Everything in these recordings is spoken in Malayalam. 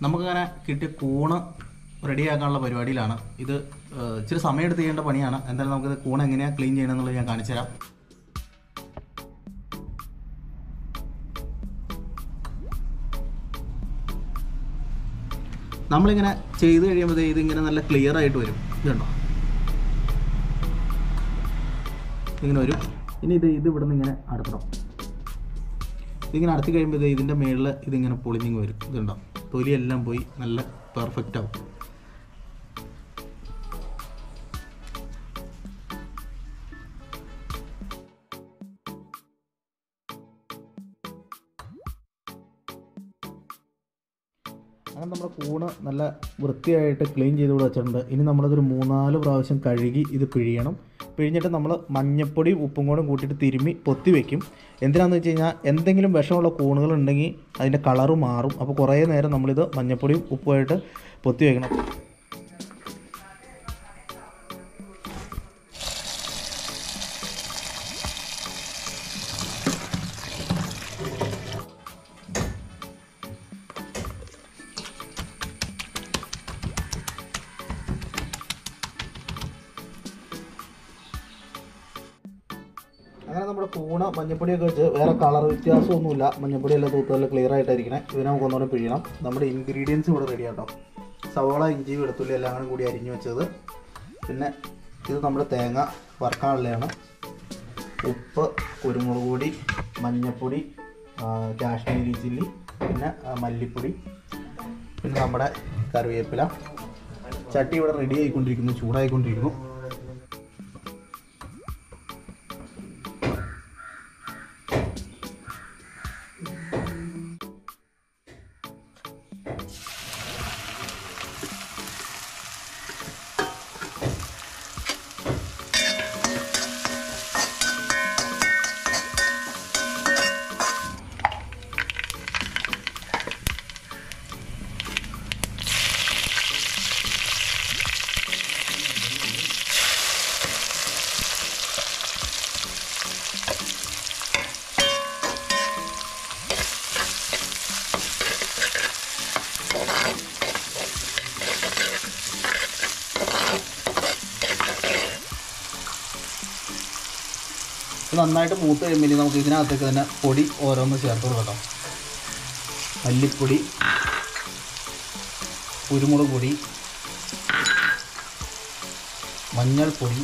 നമുക്കങ്ങനെ കിട്ടിയ കൂണ് റെഡിയാക്കാനുള്ള പരിപാടിയിലാണ് ഇത് ഏഹ്, ഇച്ചിരി സമയം എടുത്ത് ചെയ്യേണ്ട പണിയാണ് എന്തായാലും നമുക്കിത് കൂൺ എങ്ങനെയാണ് ക്ലീൻ ചെയ്യണമെന്നുള്ളത് ഞാൻ കാണിച്ചു തരാം നമ്മളിങ്ങനെ ചെയ്ത് കഴിയുമ്പോൾ ദേ ഇതിങ്ങനെ നല്ല ക്ലിയർ ആയിട്ട് വരും ഇതുണ്ടോ ഇങ്ങനെ വരും ഇനി ഇത് ഇത് ഇവിടെ നിന്ന് ഇങ്ങനെ അടുത്തണം ഇതിങ്ങനെ അടുത്ത് കഴിയുമ്പോൾ ഇത് ഇതിൻ്റെ മേളിൽ ഇതിങ്ങനെ പൊളിഞ്ഞിങ് വരും ഇതുണ്ടോ തൊലിയെല്ലാം പോയി നല്ല പെർഫെക്റ്റ് ആവും അങ്ങനെ നമ്മുടെ കൂണ് നല്ല വൃത്തിയായിട്ട് ക്ലീൻ ചെയ്ത് ഇവിടെ വെച്ചിട്ടുണ്ട് ഇനി നമ്മളതൊരു മൂന്നാല് പ്രാവശ്യം കഴുകി ഇത് പിഴിയണം പിഴിഞ്ഞിട്ട് നമ്മൾ മഞ്ഞപ്പൊടിയും ഉപ്പും കൂടെ കൂട്ടിയിട്ട് തിരുമ്മി പൊത്തി വെക്കും എന്തിനാണെന്ന് വെച്ച് കഴിഞ്ഞാൽ എന്തെങ്കിലും വിഷമുള്ള കൂണുകൾ ഉണ്ടെങ്കിൽ അതിൻ്റെ കളറ് മാറും അപ്പോൾ കുറേ നേരം നമ്മളിത് മഞ്ഞപ്പൊടിയും ഉപ്പുമായിട്ട് പൊത്തി വെക്കണം അങ്ങനെ നമ്മുടെ കൂണ് മഞ്ഞപ്പൊടിയൊക്കെ വെച്ച് വേറെ കളർ വ്യത്യാസമൊന്നുമില്ല മഞ്ഞപ്പൊടിയെല്ലാം തൂത്തല്ല ക്ലിയർ ആയിട്ടായിരിക്കണേ ഇതിനെ നമുക്ക് ഒന്നുകൂടെ പിഴിയണം നമ്മുടെ ഇൻഗ്രീഡിയൻസ് ഇവിടെ റെഡി ആട്ടോ സവോള ഇഞ്ചി വെളുത്തുള്ളി എല്ലാം കൂടെ കൂടി അരിഞ്ഞു വെച്ചത് പിന്നെ ഇത് നമ്മുടെ തേങ്ങ വറുക്കാനുള്ളതാണ് ഉപ്പ് കുരുമുളക് പൊടി മഞ്ഞപ്പൊടി ആ, കാശ്മീരി ചില്ലി പിന്നെ ആ, മല്ലിപ്പൊടി പിന്നെ നമ്മുടെ കറിവേപ്പില ചട്ടി ഇവിടെ റെഡി ആയിക്കൊണ്ടിരിക്കുന്നു ചൂടായിക്കൊണ്ടിരിക്കുന്നു ഇത് നന്നായിട്ട് മൂത്ത് കഴിയുമ്പോൾ ഇനി നമുക്ക് ഇതിനകത്തേക്ക് തന്നെ പൊടി ഓരോന്ന് ചേർത്ത് കൊടുക്കാം മല്ലിപ്പൊടി കുരുമുളക് പൊടി മഞ്ഞൾപ്പൊടി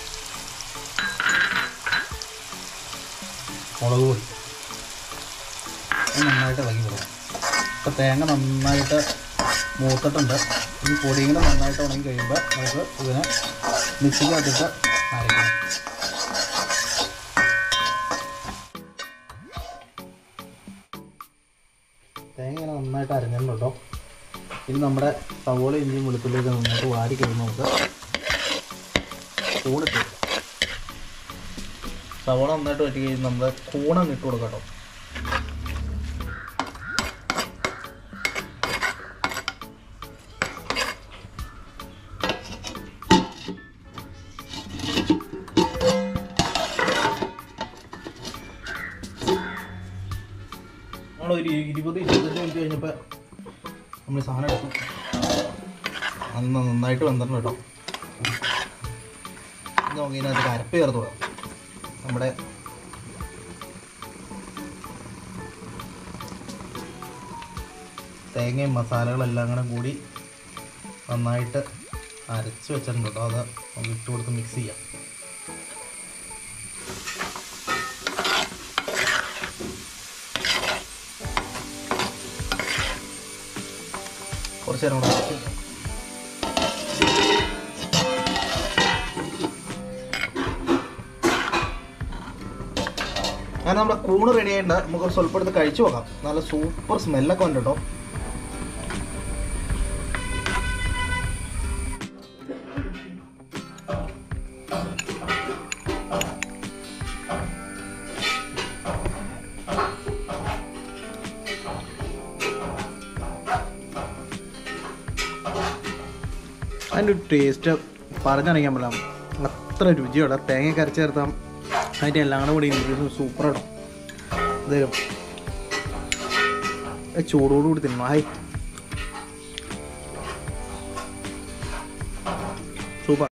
മുളക് പൊടി ഇത് നന്നായിട്ട് ഇളകി കൊടുക്കാം ഇപ്പോൾ തേങ്ങ നന്നായിട്ട് മൂത്തിട്ടുണ്ട് ഈ പൊടികൾ നന്നായിട്ട് ഉണങ്ങി കഴിയുമ്പോൾ നമുക്ക് ഇതിനെ മിക്സിക്കകത്തിട്ട് അരയ്ക്കണം തേങ്ങ ഇങ്ങനെ നന്നായിട്ട് അരഞ്ഞിട്ടുണ്ട് കേട്ടോ ഇനി നമ്മുടെ സവോള ഇഞ്ചിയും വെളുത്തുള്ളിയൊക്കെ നന്നായിട്ട് വാരി കഴിയുമ്പോൾ നമുക്ക് കൂണിട്ട് സവോള നന്നായിട്ട് വറ്റി കഴിയുമ്പോൾ നമ്മൾ കൂണങ്ങ് ഇട്ട് കൊടുക്കാം കേട്ടോ നമ്മളൊരു ഇരുപത് ഇരുപത്തഞ്ച് മിനിറ്റ് കഴിഞ്ഞപ്പോൾ നമ്മൾ സാധനം എടുക്കും അന്ന് നന്നായിട്ട് വന്നിട്ടുണ്ട് കേട്ടോ ഇനി നമുക്ക് ഇതിനകത്ത് അരപ്പ് ചേർത്ത് വിടാം നമ്മുടെ തേങ്ങയും മസാലകളെല്ലാം കൂടെ കൂടി നന്നായിട്ട് അരച്ച് വെച്ചിട്ടുണ്ട് കേട്ടോ അത് നമുക്ക് ഇട്ട് കൊടുത്ത് മിക്സ് ചെയ്യാം കുറച്ച് നേരം കൂടെ അരച്ച് വെക്കാം. അങ്ങനെ നമ്മുടെ കൂണ് റെഡി ആയിട്ടുണ്ട് നമുക്ക് സ്വല്പം എടുത്ത് കഴിച്ചു നോക്കാം നല്ല സൂപ്പർ സ്മെല്ലൊക്കെ ഉണ്ട് കേട്ടോ അതിൻ്റെ ഒരു ടേസ്റ്റ് പറഞ്ഞറിയാൻ പറ്റില്ല അത്ര രുചിയുള്ള തേങ്ങ കരച്ച് ചേർത്താൽ അതിൻ്റെ എല്ലാം കൂടെ കൂടി ഇൻഗ്രീഡിയൻസ് സൂപ്പറാണ് ഇത് ചൂടോടുകൂടി തിന്നണം ഹായ് സൂപ്പർ